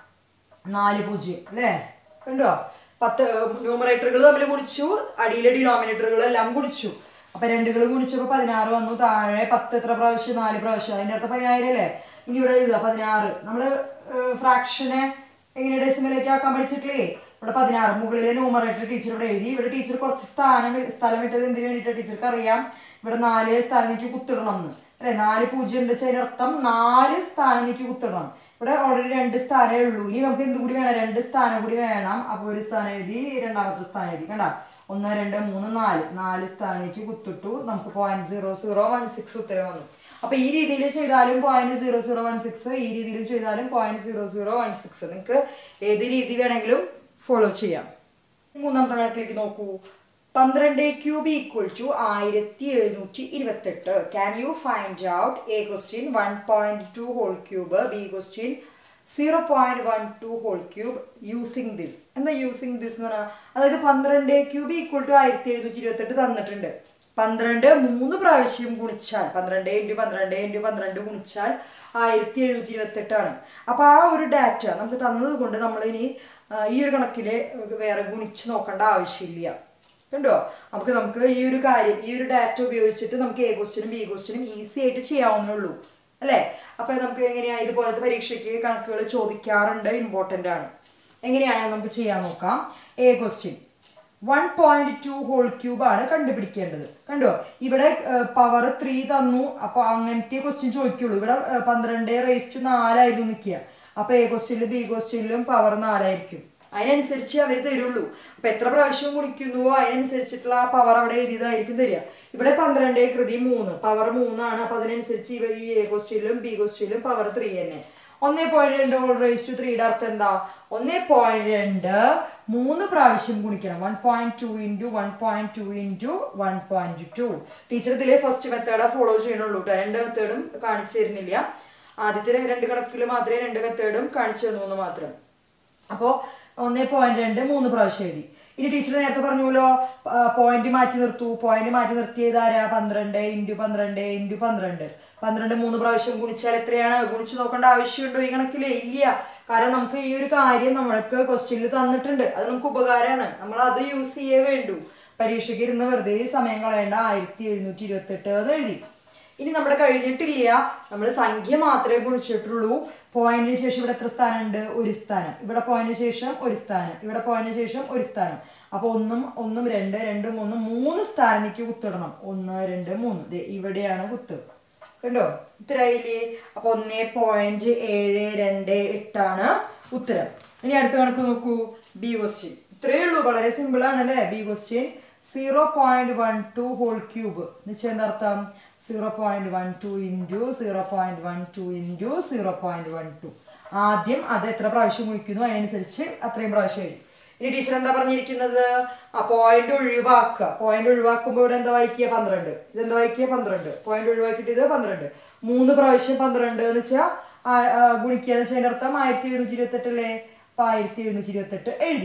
നാല് പൂജ്യം അല്ലേ കണ്ടോ പത്ത് ന്യൂമറേറ്ററുകൾ തമ്മിൽ ഗുണിച്ചു അടിയിലെ ഡിനോമിനേറ്ററുകൾ എല്ലാം ഗുണിച്ചു അപ്പൊ രണ്ടുകൾ ഗുണിച്ചപ്പോ പതിനാറ് വന്നു താഴെ പത്ത് എത്ര പ്രാവശ്യം നാല് പ്രാവശ്യം അതിന്റെ അർത്ഥം പതിനായിരം അല്ലേ ഇനി ഇവിടെ എഴുതുക പതിനാറ് നമ്മള് ഫ്രാക്ഷനെ എങ്ങനെ ഡെസിമലേക്ക് ആക്കാൻ പഠിച്ചിട്ടില്ലേ ഇവിടെ പതിനാറ് മുകളിലെ ന്യൂമറേറ്റർ ടീച്ചർ ഇവിടെ എഴുതി ഇവിടെ ടീച്ചർ കുറച്ച് സ്ഥാനം വി- സ്ഥലം വിട്ടത് എന്തിനു വേണ്ടിയിട്ട് ടീച്ചർക്ക് അറിയാം ഇവിടെ നാല് സ്ഥാനം എനിക്ക് കുത്തിടണം എന്ന് അല്ലെ നാല് പൂജ്യം എന്താ വെച്ചാൽ അർത്ഥം നാല് സ്ഥാനം എനിക്ക് കുത്തിടണം ഇവിടെ ഓൾറെഡി രണ്ട് സ്ഥാനമേ ഉള്ളൂ ഇനി നമുക്ക് എന്ത് കൂടി വേണം രണ്ട് സ്ഥാനം കൂടി വേണം അപ്പൊ ഒരു സ്ഥാനം എഴുതി രണ്ടാമത്തെ സ്ഥാനം എഴുതി കണ്ട ഒന്ന് രണ്ട് മൂന്ന് നാല് നാല് സ്ഥാനത്തേക്ക് കുത്തിട്ടു നമുക്ക് point zero zero one six ഉത്തരം വന്നു അപ്പൊ ഈ രീതിയിൽ ചെയ്താലും point zero zero one six ഈ രീതിയിലും ചെയ്താലും point zero zero one six നിങ്ങൾക്ക് ഏത് രീതി വേണമെങ്കിലും ഫോളോ ചെയ്യാം മൂന്നാമത്തെ കണക്കിലേക്ക് നോക്കൂ പന്ത്രണ്ട് ക്യൂബ് ഈക്വൽ ടു ആയിരത്തി എഴുന്നൂറ്റി ഇരുപത്തെട്ട് can you find out A question one point two whole cube B question zero point one two whole cube using this എന്താ യൂസിങ് ദിസ് എന്ന് പറഞ്ഞാൽ അതായത് പന്ത്രണ്ട് ക്യൂബ് ഈക്വൽ ടു ആയിരത്തി എഴുന്നൂറ്റി ഇരുപത്തെട്ട് തന്നിട്ടുണ്ട് പന്ത്രണ്ട് മൂന്ന് പ്രാവശ്യം ഗുണിച്ചാൽ പന്ത്രണ്ട് ഇൻറ്റു പന്ത്രണ്ട് ഇൻറ്റു പന്ത്രണ്ട് ഗുണിച്ചാൽ ആയിരത്തി എഴുന്നൂറ്റി ഇരുപത്തെട്ടാണ് അപ്പോൾ ആ ഒരു ഡാറ്റ നമുക്ക് തന്നത് കൊണ്ട് നമ്മളിനി ആ, ഈ ഒരു കണക്കിൽ വേറെ ഗുണിച്ച് നോക്കേണ്ട ആവശ്യമില്ല കണ്ടോ നമുക്ക് നമുക്ക് ഈ ഒരു കാര്യം ഈ ഒരു ഡാറ്റ ഉപയോഗിച്ചിട്ട് നമുക്ക് എ ക്വസ്റ്റിനും ബി ക്വസ്റ്റിനും ഈസി ആയിട്ട് ചെയ്യാവുന്നേ ഉള്ളൂ അല്ലേ അപ്പോൾ നമുക്ക് എങ്ങനെയാ ഇതുപോലത്തെ പരീക്ഷയ്ക്ക് കണക്കുകൾ ചോദിക്കാറുണ്ട് ഇമ്പോർട്ടൻ്റ് ആണ് എങ്ങനെയാണ് നമുക്ക് ചെയ്യാൻ നോക്കാം A question one point two whole cube ആണ് കണ്ടുപിടിക്കേണ്ടത് കണ്ടോ ഇവിടെ പവർ ത്രീ തന്നു അപ്പൊ അങ്ങനത്തെ ക്വസ്റ്റ്യൻ ചോദിക്കുള്ളൂ ഇവിടെ ഏഹ്, പന്ത്രണ്ട് റേസ് ടു നാലായിരുന്നു നിൽക്കുക അപ്പൊ എ ക്വസ്റ്റ്യനിലും ബി ക്വസ്റ്റ്യനിലും പവർ നാലായിരിക്കും അതിനനുസരിച്ച് അവർ തരുള്ളൂ അപ്പൊ എത്ര പ്രാവശ്യം കുടിക്കുന്നുവോ അതിനനുസരിച്ചിട്ടുള്ള ആ പവർ അവിടെ എഴുതിയതായിരിക്കും തരിക ഇവിടെ പന്ത്രണ്ട് കൃതി മൂന്ന് പവർ മൂന്നാണ് അപ്പൊ അതിനനുസരിച്ച് ഇവ ഈ എ ക്വസ്റ്റ്യനിലും ബി ക്വസ്റ്റ്യനിലും പവർ ത്രീ തന്നെ ഒന്നേ പോയിന്റ് രണ്ട് ഹോൾ റേസ് ടു ത്രീയുടെ അർത്ഥം എന്താ ഒന്നേ പോയിന്റ് രണ്ട് മൂന്ന് പ്രാവശ്യം ഗുണിക്കണം one point two into one point two into one point two teacher ഇതിലെ ഫസ്റ്റ് മെത്തേഡ് ഫോളോ ചെയ്യണുള്ളൂ കേട്ടോ രണ്ട് മെത്തേഡും കാണിച്ചു തരുന്നില്ല ആദ്യത്തെ രണ്ട് കണക്കിൽ മാത്രമേ രണ്ട് മെത്തേഡും കാണിച്ചു തന്നു എന്ന് മാത്രം അപ്പോൾ ഒന്നേ പോയിന്റ് രണ്ട് മൂന്ന് പ്രാവശ്യം എഴുതി ഇനി ടീച്ചർ നേരത്തെ പറഞ്ഞല്ലോ പോയിന്റ് മാറ്റി നിർത്തൂ പോയിന്റ് മാറ്റി നിർത്തിയത് ആരാ പന്ത്രണ്ട് ഇൻറ്റു പന്ത്രണ്ട് ഇൻറ്റു പന്ത്രണ്ട് പന്ത്രണ്ട് മൂന്ന് പ്രാവശ്യം ഗുണിച്ചാൽ എത്രയാണ് ഗുണിച്ചു നോക്കേണ്ട ആവശ്യമുണ്ടോ ഈ കണക്കില് ഇല്ല കാരണം നമുക്ക് ഈ ഒരു കാര്യം നമ്മൾക്ക് ക്വസ്റ്റ്യനിൽ തന്നിട്ടുണ്ട് അത് നമുക്ക് ഉപകാരമാണ് നമ്മൾ അത് യൂസ് ചെയ്യേ വേണ്ടൂ പരീക്ഷയ്ക്ക് ഇരുന്ന് വെറുതെ സമയം കളയേണ്ട ആയിരത്തി എഴുന്നൂറ്റി ഇരുപത്തെട്ട് എന്ന് എഴുതി ഇനി നമ്മുടെ കഴിഞ്ഞിട്ടില്ല നമ്മൾ സംഖ്യ മാത്രമേ ഗുണിച്ചിട്ടുള്ളൂ പോയിന്റിന് ശേഷം ഇവിടെ എത്ര സ്ഥാനമുണ്ട് ഒരു സ്ഥാനം ഇവിടെ പോയിന്റിന് ശേഷം ഒരു സ്ഥാനം ഇവിടെ പോയിന്റിന് ശേഷം ഒരു സ്ഥാനം അപ്പൊ ഒന്നും ഒന്നും രണ്ട് രണ്ടും ഒന്നും മൂന്ന് സ്ഥാനത്തേക്ക് കുത്തിടണം ഒന്ന് രണ്ട് മൂന്ന് ദേ ഇവിടെയാണ് കുത്ത് കണ്ടോ ഉത്തരായില്ലേ അപ്പൊ ഒന്നേ പോയിന്റ് ഏഴ് രണ്ട് എട്ടാണ് ഉത്തരം ഇനി അടുത്ത കണക്ക് നോക്കൂ ബി ക്വസ്റ്റ്യൻ ഇത്രയേ ഉള്ളൂ വളരെ സിമ്പിൾ ആണ് അല്ലേ B question zero point one two whole cube എന്നുവെച്ചാൽ എന്താ അർത്ഥം zero point one two into zero point one two into zero point one two ആദ്യം അത് എത്ര പ്രാവശ്യം കുഴിക്കുന്നു അതിനനുസരിച്ച് അത്രയും പ്രാവശ്യം എഴുതി ഇനി ടീച്ചർ എന്താ പറഞ്ഞിരിക്കുന്നത് ആ പോയിന്റ് ഒഴിവാക്കുക പോയിന്റ് ഒഴിവാക്കുമ്പോൾ ഇവിടെ എന്താ വായിക്കുക പന്ത്രണ്ട് ഇതെന്താ വായിക്കുക പന്ത്രണ്ട് പോയിന്റ് ഒഴിവാക്കിയിട്ട് ഇത് പന്ത്രണ്ട് മൂന്ന് പ്രാവശ്യം പന്ത്രണ്ട് എന്ന് വെച്ചാൽ ഗുണിക്കുക എന്ന് വെച്ചാൽ അതിന്റെ അർത്ഥം ആയിരത്തി എഴുന്നൂറ്റി ഇരുപത്തെട്ട് അല്ലേ അപ്പൊ ആയിരത്തി എഴുന്നൂറ്റി ഇരുപത്തെട്ട് എഴുതി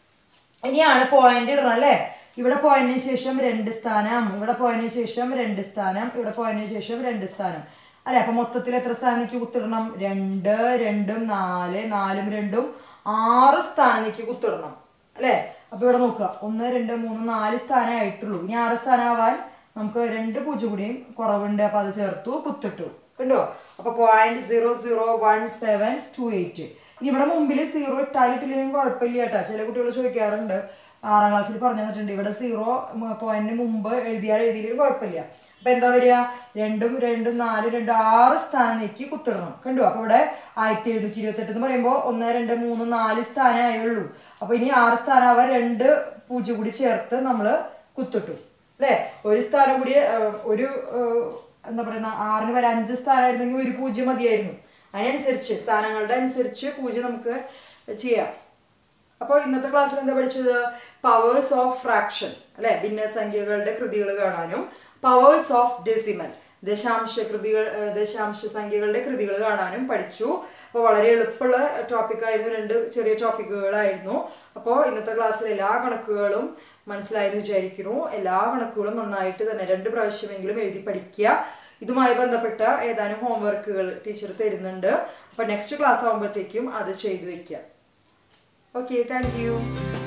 ഇനിയാണ് പോയിന്റ് ഇടണം അല്ലേ ഇവിടെ പോയിന്റിന് ശേഷം രണ്ട് സ്ഥാനം ഇവിടെ പോയിന്റിന് ശേഷം രണ്ട് സ്ഥാനം ഇവിടെ പോയിന്റിന് ശേഷം രണ്ട് സ്ഥാനം അല്ലെ അപ്പൊ മൊത്തത്തിൽ എത്ര സ്ഥാനത്തേക്ക് കുത്തിടണം രണ്ട് രണ്ടും നാല് നാലും രണ്ടും ആറ് സ്ഥാനത്തേക്ക് കുത്തിടണം അല്ലെ അപ്പൊ ഇവിടെ നോക്കുക ഒന്ന് രണ്ട് മൂന്ന് നാല് സ്ഥാനമേ ആയിട്ടുള്ളൂ ഇനി ആറ് സ്ഥാനമാവാൻ നമുക്ക് രണ്ട് പൂജ്യം കൂടിയും കുറവുണ്ട് അപ്പൊ അത് ചേർത്തു കുത്തിട്ടു കണ്ടോ അപ്പൊ point zero zero one seven two eight ഇനി ഇവിടെ മുമ്പിൽ സീറോ ഇട്ടാലിട്ടില്ലെങ്കിലും കുഴപ്പമില്ല കേട്ടോ ചില കുട്ടികൾ ചോദിക്കാറുണ്ട് ആറാം ക്ലാസ്സിൽ പറഞ്ഞു തന്നിട്ടുണ്ട് ഇവിടെ സീറോ പോയിന്റിന് മുമ്പ് എഴുതിയാൽ എഴുതിയില്ലെങ്കിലും കുഴപ്പമില്ല അപ്പൊ എന്താ വരിക രണ്ടും രണ്ടും നാലും രണ്ടും ആറ് സ്ഥാനത്തേക്ക് കുത്തിടണം കണ്ടു അപ്പൊ ഇവിടെ ആയിരത്തി എഴുന്നൂറ്റി ഇരുപത്തെട്ട് എന്ന് പറയുമ്പോൾ ഒന്ന് രണ്ട് മൂന്ന് നാല് സ്ഥാനമേ ആയുള്ളൂ അപ്പൊ ഇനി ആറ് സ്ഥാനമാവാൻ രണ്ട് പൂജ്യം കൂടി ചേർത്ത് നമ്മൾ കുത്തിട്ടു അല്ലേ ഒരു സ്ഥാനം കൂടി ആ, ഒരു ആ, എന്താ പറയുന്ന ആറിന് വരെ അഞ്ച് സ്ഥാനമായിരുന്നെങ്കിൽ ഒരു പൂജ്യം മതിയായിരുന്നു അതിനനുസരിച്ച് സ്ഥാനങ്ങളുടെ അനുസരിച്ച് പൂജ്യം നമുക്ക് ചെയ്യാം അപ്പോൾ ഇന്നത്തെ ക്ലാസ്സിൽ എന്താ പഠിച്ചത് പവേഴ്സ് ഓഫ് ഫ്രാക്ഷൻ അല്ലെ ഭിന്നസംഖ്യകളുടെ കൃതികൾ കാണാനും പവേഴ്സ് ഓഫ് ഡെസിമൽ ദശാംശ കൃതികൾ ഏഹ് ദശാംശ സംഖ്യകളുടെ കൃതികൾ കാണാനും പഠിച്ചു അപ്പോൾ വളരെ എളുപ്പമുള്ള ടോപ്പിക് ആയിരുന്നു രണ്ട് ചെറിയ ടോപ്പിക്കുകളായിരുന്നു അപ്പോൾ ഇന്നത്തെ ക്ലാസ്സിൽ എല്ലാ കണക്കുകളും മനസ്സിലായെന്ന് വിചാരിക്കുന്നു എല്ലാ കണക്കുകളും നന്നായിട്ട് തന്നെ രണ്ട് പ്രാവശ്യമെങ്കിലും എഴുതി പഠിക്കുക ഇതുമായി ബന്ധപ്പെട്ട ഏതാനും ഹോംവർക്കുകൾ ടീച്ചർ തരുന്നുണ്ട് അപ്പോൾ നെക്സ്റ്റ് ക്ലാസ് ആകുമ്പോഴത്തേക്കും അത് ചെയ്തു വെക്കുക ഓക്കെ താങ്ക് യു